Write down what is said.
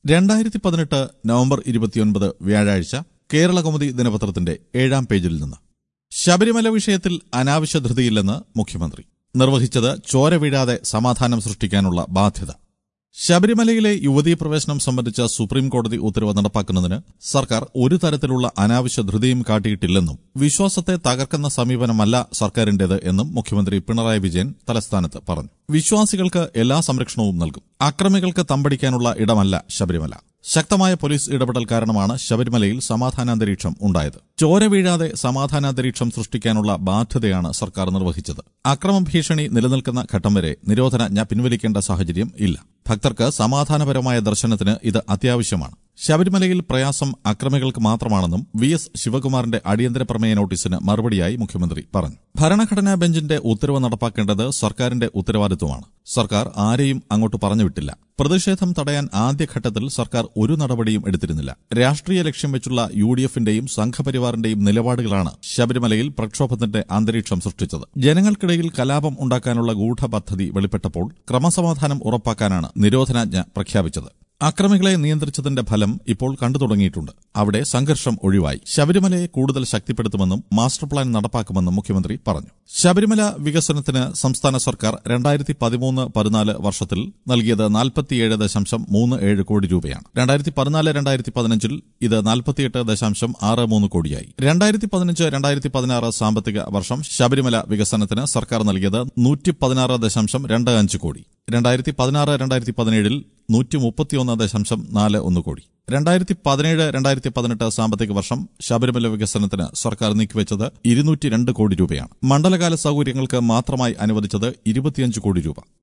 രണ്ടായിരത്തി പതിനെട്ട് നവംബർ ഇരുപത്തിയൊൻപത് വ്യാഴാഴ്ച കേരള കൗമുദി ദിനപത്രത്തിന്റെ ഏഴാം പേജിൽ നിന്ന് ശബരിമല വിഷയത്തിൽ അനാവശ്യ ധൃതിയില്ലെന്ന് മുഖ്യമന്ത്രി നിർവഹിച്ചത് ചോര വീഴാതെ സമാധാനം സൃഷ്ടിക്കാനുള്ള ബാധ്യത ശബരിമലയിലെ യുവതീ പ്രവേശനം സംബന്ധിച്ച സുപ്രീം കോടതി ഉത്തരവ് നടപ്പാക്കുന്നതിന് സർക്കാർ ഒരു തരത്തിലുള്ള അനാവശ്യ ധൃതിയും കാട്ടിയിട്ടില്ലെന്നും വിശ്വാസത്തെ തകർക്കുന്ന സമീപനമല്ല സർക്കാരിന്റേത് എന്നും മുഖ്യമന്ത്രി പിണറായി വിജയൻ തലസ്ഥാനത്ത് പറഞ്ഞു വിശ്വാസികൾക്ക് എല്ലാ സംരക്ഷണവും നൽകും അക്രമികൾക്ക് തമ്പടിക്കാനുള്ള ഇടമല്ല ശബരിമല ശക്തമായ പോലീസ് ഇടപെടൽ കാരണമാണ് ശബരിമലയിൽ സമാധാനാന്തരീക്ഷം ഉണ്ടായത് ചോര വീഴാതെ സമാധാനാന്തരീക്ഷം സൃഷ്ടിക്കാനുള്ള ബാധ്യതയാണ് സർക്കാർ നിർവഹിച്ചത് അക്രമ ഭീഷണി നിലനിൽക്കുന്ന ഘട്ടം വരെ നിരോധനാജ്ഞ പിൻവലിക്കേണ്ട സാഹചര്യം ഇല്ല ഭക്തർക്ക് സമാധാനപരമായ ദർശനത്തിന് ഇത് അത്യാവശ്യമാണ് ശബരിമലയിൽ പ്രയാസം അക്രമികൾക്ക് മാത്രമാണെന്നും വി എസ് ശിവകുമാറിന്റെ അടിയന്തര പ്രമേയ നോട്ടീസിന് മറുപടിയായി മുഖ്യമന്ത്രി പറഞ്ഞു ഭരണഘടനാ ബെഞ്ചിന്റെ ഉത്തരവ് നടപ്പാക്കേണ്ടത് സർക്കാരിന്റെ ഉത്തരവാദിത്വമാണ് സർക്കാർ ആരെയും അങ്ങോട്ട് പറഞ്ഞുവിട്ടില്ല പ്രതിഷേധം തടയാൻ ആദ്യഘട്ടത്തിൽ സർക്കാർ ഒരു നടപടിയും എടുത്തിരുന്നില്ല രാഷ്ട്രീയ ലക്ഷ്യം വെച്ചുള്ള യു ഡി എഫിന്റെയും സംഘപരിവാറിന്റെയും നിലപാടുകളാണ് ശബരിമലയിൽ പ്രക്ഷോഭത്തിന്റെ അന്തരീക്ഷം സൃഷ്ടിച്ചത് ജനങ്ങൾക്കിടയിൽ കലാപം ഉണ്ടാക്കാനുള്ള ഗൂഢപദ്ധതി വെളിപ്പെട്ടപ്പോൾ ക്രമസമാധാനം ഉറപ്പാക്കാനാണ് നിരോധനാജ്ഞ പ്രഖ്യാപിച്ചത് അക്രമികളെ നിയന്ത്രിച്ചതിന്റെ ഫലം ഇപ്പോൾ കണ്ടു തുടങ്ങിയിട്ടുണ്ട് അവിടെ സംഘർഷം ഒഴിവായി ശബരിമലയെ കൂടുതൽ ശക്തിപ്പെടുത്തുമെന്നും മാസ്റ്റർ പ്ലാൻ നടപ്പാക്കുമെന്നും മുഖ്യമന്ത്രി പറഞ്ഞു ശബരിമല വികസനത്തിന് സംസ്ഥാന സർക്കാർ രണ്ടായിരത്തി പതിമൂന്ന് പതിനാല് വർഷത്തിൽ നൽകിയത് നാൽപ്പത്തിയേഴ് ദശാംശം മൂന്ന് ഏഴ് കോടി രൂപയാണ് രണ്ടായിരത്തി പതിനാല് രണ്ടായിരത്തി പതിനഞ്ചിൽ ഇത് നാൽപ്പത്തിയെട്ട് ദശാംശം ആറ് മൂന്ന് കോടിയായി രണ്ടായിരത്തി പതിനഞ്ച് രണ്ടായിരത്തി പതിനാറ് സാമ്പത്തിക വർഷം ശബരിമല വികസനത്തിന് സർക്കാർ നൽകിയത് നൂറ്റി പതിനാറ് ദശാംശം രണ്ട് അഞ്ച് കോടി രണ്ടായിരത്തി പതിനാറ് രണ്ടായിരത്തി പതിനേഴിൽ നൂറ്റി മുപ്പത്തിയൊന്ന് ദശാംശം നാല് ഒന്ന് കോടി രണ്ടായിരത്തി പതിനേഴ് രണ്ടായിരത്തി പതിനെട്ട് സാമ്പത്തിക വർഷം ശബരിമല വികസനത്തിന് സർക്കാർ നീക്കിവെച്ചത് ഇരുന്നൂറ്റി രണ്ട് കോടി രൂപയാണ് മണ്ഡലകാല സൌകര്യങ്ങൾക്ക് മാത്രമായി അനുവദിച്ചത് ഇരുപത്തിയഞ്ച് കോടി രൂപ